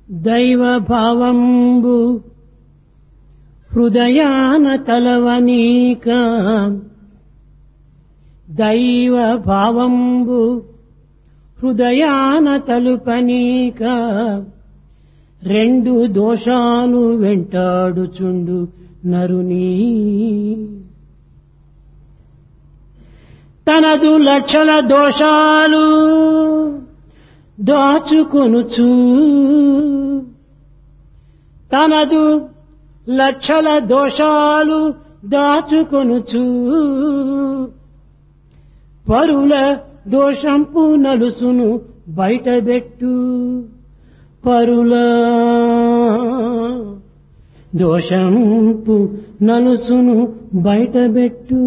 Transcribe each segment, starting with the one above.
దైవ భావంబు హృదయాన తలవనీక దైవ భావంబు హృదయాన తలుపనీక రెండు దోషాలు వెంటాడుచుండు నరుని తనదు లక్షల దోషాలు దాచుకొనుచు తనదు లక్షల దోషాలు దాచుకొనుచు పరుల దోషంపు నలుసును బయటబెట్టు పరుల దోషంపు నలుసును బయటబెట్టు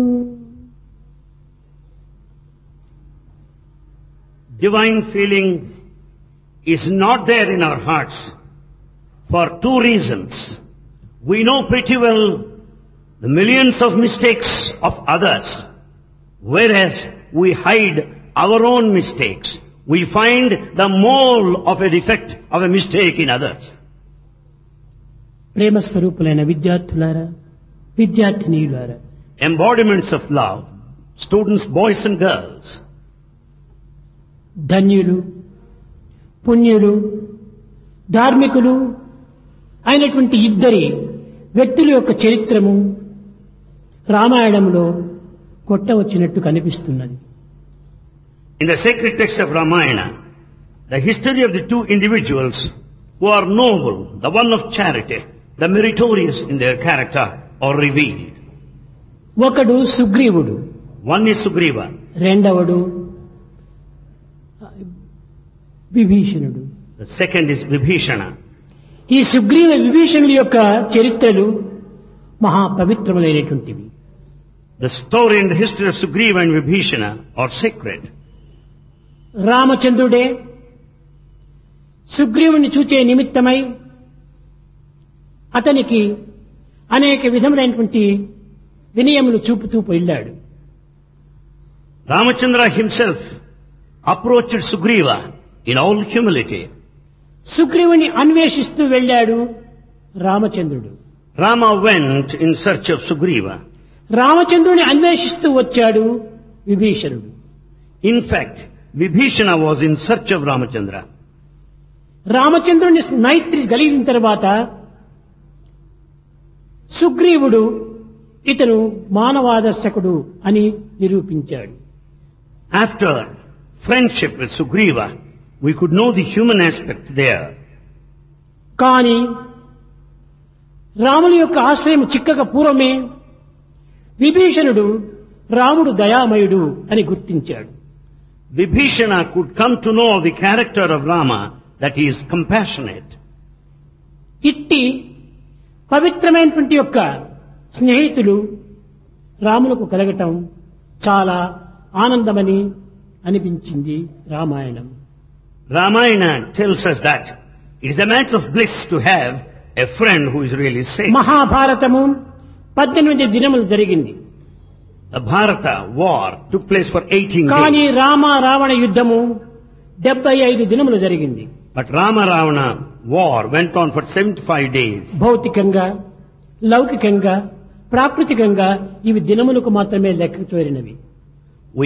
Divine feeling is not there in our hearts for two reasons. We know pretty well the millions of mistakes of others, whereas we hide our own mistakes. We find the mole of a defect of a mistake in others. ప్రేమ స్వరూపులైన విద్యార్థులారా విద్యార్థినీయులారా Embodiments of love, students, boys and girls, ధన్యులు పుణ్యులు ధార్మికులు అయినటువంటి ఇద్దరి వ్యక్తుల యొక్క చరిత్రము రామాయణంలో కొట్టవచ్చినట్టు కనిపిస్తున్నది In the sacred text of Ramayana, the history of the two individuals who are noble, the one of charity, the meritorious in their character, are revealed. ఒకడు సుగ్రీవుడు One is Sugriva, రెండవడు విభీషణుడు the second is Vibhishana. ఈ సుగ్రీవ విభీషణుల యొక్క చరిత్రలు మహా పవిత్రములైనటువంటివి The story and the history of Sugriva and Vibhishana are sacred. రామచంద్రుడే సుగ్రీవుని చూచే నిమిత్తమై అతనికి అనేక విధములైనటువంటి వినయములు చూపుతూ వెళ్ళాడు Ramachandra himself approached Sugriva in all humility. సుగ్రీవుని అన్వేషిస్తూ వెళ్ళాడు రామచంద్రుడు Rama went in search of Sugriva. రామచంద్రుని అన్వేషిస్తూ వచ్చాడు విభీషణుడు In fact, Vibhishana was in search of Ramachandra. రామచంద్రుని మైత్రి కలిగిన తర్వాత సుగ్రీవుడు ఇతను మానవాదర్శకుడు అని నిరూపించాడు After friendship with Sugriva, we could know the human aspect there. కాని రాముని యొక్క ఆశ్రయం చిక్కక పూర్వమే విభీషణుడు రాముడు దయామయుడు అని గుర్తించాడు Vibhishana could come to know the character of Rama, that he is compassionate. ఇట్టి పవిత్రమైనటువంటి యొక్క స్నేహితులు రాములకు కలగటం చాలా ఆనందమని అనిపించింది Ramayanam Ramayana tells us that it is a matter of bliss to have a friend who is really safe. మహాభారతము పద్దెనిమిది దినములు జరిగింది The Bharata war took place for 18 కానీ days. రామ రావణ యుద్ధము డెబ్బై ఐదు దినములు జరిగింది But Rama Ravana war went on for 75 days. భౌతికంగా లౌకికంగా ప్రాకృతికంగా ఇవి దినములకు మాత్రమే లెక్క చేరినవి